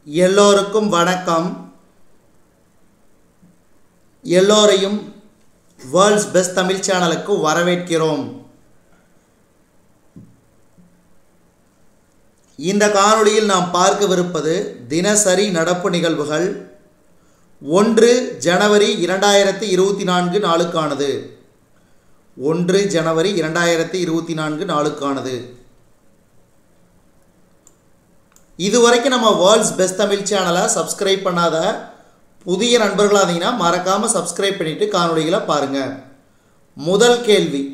எல்லோருக்கும் வணக்கம் எல்லோரையும் வேர்ல்ட்ஸ் பெஸ்ட் தமிழ் சேனலுக்கு வரவேற்கிறோம் இந்த காணொளியில் நாம் பார்க்கவிருப்பது தினசரி நடப்பு நிகழ்வுகள் ஒன்று ஜனவரி இரண்டாயிரத்தி இருபத்தி நான்கு நாளுக்கானது ஒன்று ஜனவரி இரண்டாயிரத்தி இருபத்தி நான்கு நாளுக்கானது இதுவரைக்கும் நம்ம வேர்ல்ட்ஸ் பெஸ்ட் தமிழ் சேனலை சப்ஸ்கிரைப் பண்ணாத புதிய நண்பர்களாக இருந்தீங்கன்னா மறக்காமல் சப்ஸ்கிரைப் பண்ணிவிட்டு காணொளிகளை பாருங்கள் முதல் கேள்வி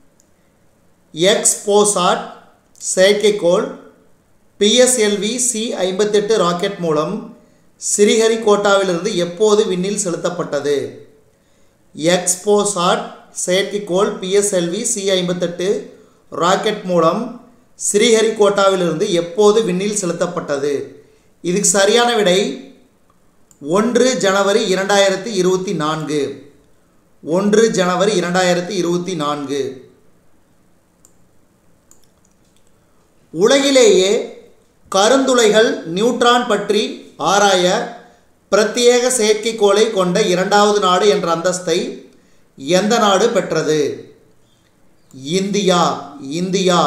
எக்ஸ்போசாட் செயற்கைக்கோள் பிஎஸ்எல்வி சி ஐம்பத்தெட்டு ராக்கெட் மூலம் சிறிஹரிகோட்டாவிலிருந்து எப்போது விண்ணில் செலுத்தப்பட்டது எக்ஸ்போசாட் செயற்கைக்கோள் பிஎஸ்எல்வி சி ஐம்பத்தெட்டு ராக்கெட் மூலம் ஸ்ரீஹரிகோட்டாவிலிருந்து எப்போது விண்ணில் செலுத்தப்பட்டது இதுக்கு சரியான விடை ஒன்று ஜனவரி இரண்டாயிரத்தி இருபத்தி நான்கு ஒன்று ஜனவரி இரண்டாயிரத்தி இருபத்தி நான்கு உலகிலேயே கருந்துளைகள் நியூட்ரான் பற்றி ஆராய பிரத்யேக செயற்கைக்கோளை கொண்ட இரண்டாவது நாடு என்ற அந்தஸ்தை எந்த நாடு பெற்றது இந்தியா இந்தியா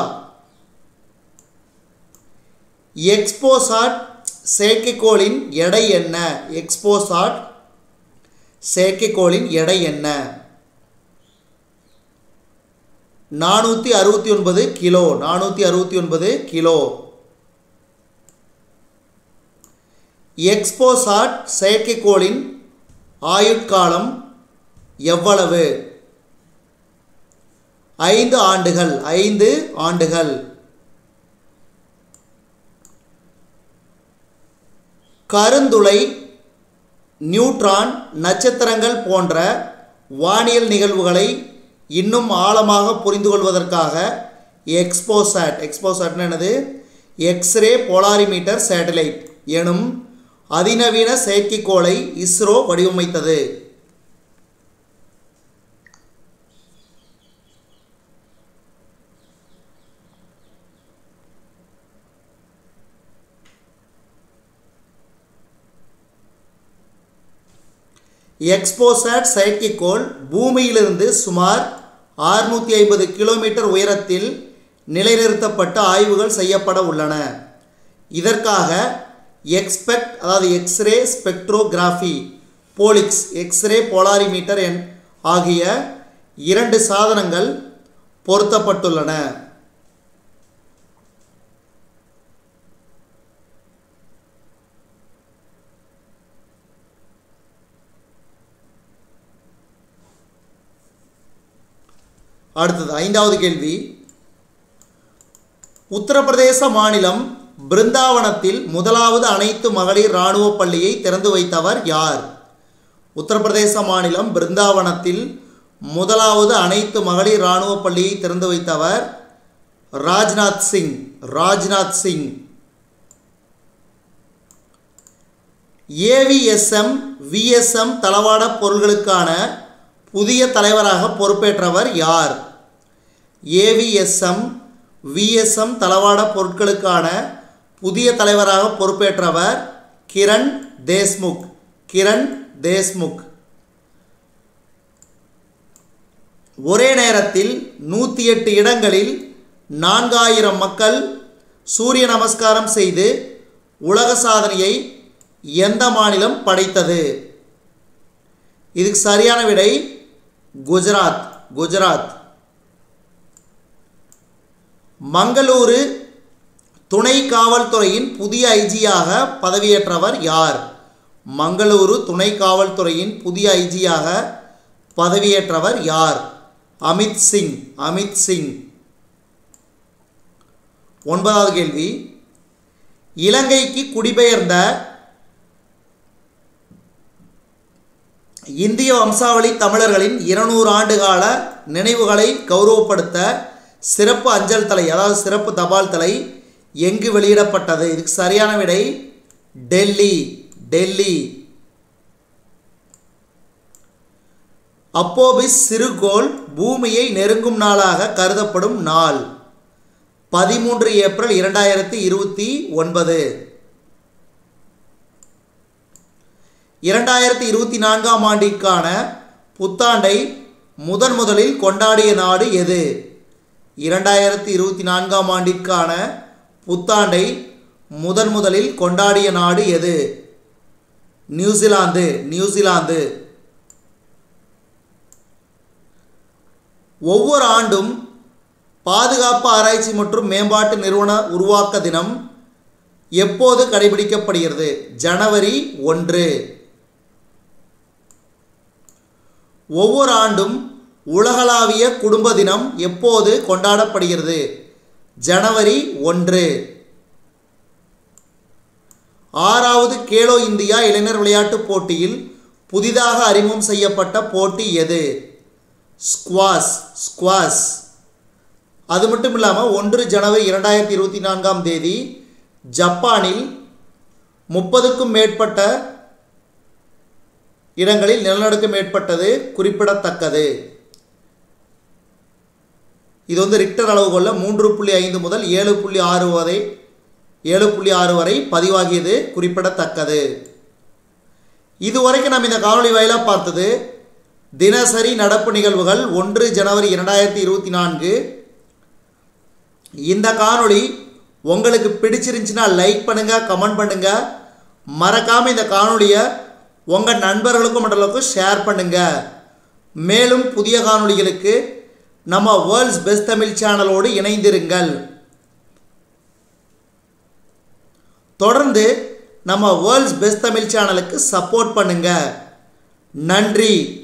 எக்ஸ்போசாட் செயற்கைக்கோளின் எடை என்ன எக்ஸ்போசாட் செயற்கைக்கோளின் எடை என்ன நானூற்றி அறுபத்தி ஒன்பது கிலோ நானூற்றி அறுபத்தி ஒன்பது கிலோ எக்ஸ்போசாட் செயற்கைக்கோளின் ஆயுட்காலம் எவ்வளவு ஐந்து ஆண்டுகள் ஐந்து ஆண்டுகள் கருந்துளை நியூட்ரான் நட்சத்திரங்கள் போன்ற வானியல் நிகழ்வுகளை இன்னும் ஆழமாக புரிந்து கொள்வதற்காக எக்ஸ்போசாட் எக்ஸ்போசாட்னு என்னது எக்ஸ்ரே போலாரிமீட்டர் சேட்டலைட் எனும் அதிநவீன செயற்கைக்கோளை இஸ்ரோ வடிவமைத்தது எக்ஸ்போசாட் செயற்கைக்கோள் பூமியிலிருந்து சுமார் ஆறுநூற்றி ஐம்பது கிலோமீட்டர் உயரத்தில் நிலைநிறுத்தப்பட்ட ஆய்வுகள் செய்யப்பட உள்ளன இதற்காக எக்ஸ்பெக்ட் அதாவது x-ray spectrography POLIX x-ray polarimeter என் ஆகிய இரண்டு சாதனங்கள் பொருத்தப்பட்டுள்ளன அடுத்தது ஐந்தாவது கேள்வி உத்தரப்பிரதேச மாநிலம் பிருந்தாவனத்தில் முதலாவது அனைத்து மகளிர் இராணுவ பள்ளியை திறந்து வைத்தவர் யார் உத்தரப்பிரதேச மாநிலம் பிருந்தாவனத்தில் முதலாவது அனைத்து மகளிர் இராணுவ பள்ளியை திறந்து வைத்தவர் ராஜ்நாத் சிங் ராஜ்நாத் சிங் ஏவிஎஸ்எம் விஎஸ்எம் தளவாட பொருள்களுக்கான புதிய தலைவராக பொறுப்பேற்றவர் யார் ஏவிஎஸ்எம் விஎஸ்எம் தளவாட பொருட்களுக்கான புதிய தலைவராக பொறுப்பேற்றவர் கிரண் தேஸ்முக் கிரண் தேஸ்முக் ஒரே நேரத்தில் நூற்றி எட்டு இடங்களில் நான்காயிரம் மக்கள் சூரிய நமஸ்காரம் செய்து உலக சாதனையை எந்த மாநிலம் படைத்தது இதுக்கு சரியான விடை குஜராத் குஜராத் மங்களூரு துணை காவல்துறையின் புதிய ஐஜியாக பதவியேற்றவர் யார் மங்களூரு துணை காவல்துறையின் புதிய ஐஜியாக பதவியேற்றவர் யார் அமித் சிங் அமித் சிங் ஒன்பதாவது கேள்வி இலங்கைக்கு குடிபெயர்ந்த இந்திய வம்சாவளி தமிழர்களின் இருநூறு ஆண்டு கால நினைவுகளை கௌரவப்படுத்த சிறப்பு அஞ்சல் தலை அதாவது சிறப்பு தபால் தலை எங்கு வெளியிடப்பட்டது இதுக்கு சரியான விடை டெல்லி டெல்லி அப்போபிஸ் சிறுகோள் பூமியை நெருங்கும் நாளாக கருதப்படும் நாள் பதிமூன்று ஏப்ரல் இரண்டாயிரத்தி இருபத்தி ஒன்பது இரண்டாயிரத்தி இருபத்தி நான்காம் ஆண்டிற்கான புத்தாண்டை முதன் முதலில் கொண்டாடிய நாடு எது இரண்டாயிரத்தி இருபத்தி நான்காம் ஆண்டிற்கான புத்தாண்டை முதன் முதலில் கொண்டாடிய நாடு எது நியூசிலாந்து நியூசிலாந்து ஒவ்வொரு ஆண்டும் பாதுகாப்பு ஆராய்ச்சி மற்றும் மேம்பாட்டு நிறுவன உருவாக்க தினம் எப்போது கடைபிடிக்கப்படுகிறது ஜனவரி ஒன்று ஒவ்வொரு ஆண்டும் உலகளாவிய குடும்ப தினம் எப்போது கொண்டாடப்படுகிறது ஜனவரி ஒன்று ஆறாவது கேலோ இந்தியா இளைஞர் விளையாட்டுப் போட்டியில் புதிதாக அறிமுகம் செய்யப்பட்ட போட்டி எது ஸ்குவாஸ் ஸ்குவாஸ் அது மட்டும் இல்லாமல் ஒன்று ஜனவரி இரண்டாயிரத்தி இருபத்தி நான்காம் தேதி ஜப்பானில் முப்பதுக்கும் மேற்பட்ட இடங்களில் நிலநடுக்கம் ஏற்பட்டது குறிப்பிடத்தக்கது இது வந்து ரிக்டர் அளவுகோலில் மூன்று புள்ளி ஐந்து முதல் ஏழு புள்ளி ஆறு வரை ஏழு புள்ளி ஆறு வரை பதிவாகியது குறிப்பிடத்தக்கது இதுவரைக்கும் நம்ம இந்த காணொளி வாயிலாக பார்த்தது தினசரி நடப்பு நிகழ்வுகள் ஒன்று ஜனவரி இரண்டாயிரத்தி இருபத்தி நான்கு இந்த காணொளி உங்களுக்கு பிடிச்சிருந்துச்சுன்னா லைக் பண்ணுங்கள் கமெண்ட் பண்ணுங்கள் மறக்காமல் இந்த காணொளியை உங்கள் நண்பர்களுக்கும் மற்றவர்களுக்கும் ஷேர் பண்ணுங்கள் மேலும் புதிய காணொளிகளுக்கு நம்ம வேர்ல்ட்ஸ் பெஸ்ட் தமிழ் சேனலோடு இணைந்திருங்கள் தொடர்ந்து நம்ம வேர்ல்ட்ஸ் பெஸ்ட் தமிழ் சேனலுக்கு சப்போர்ட் பண்ணுங்கள் நன்றி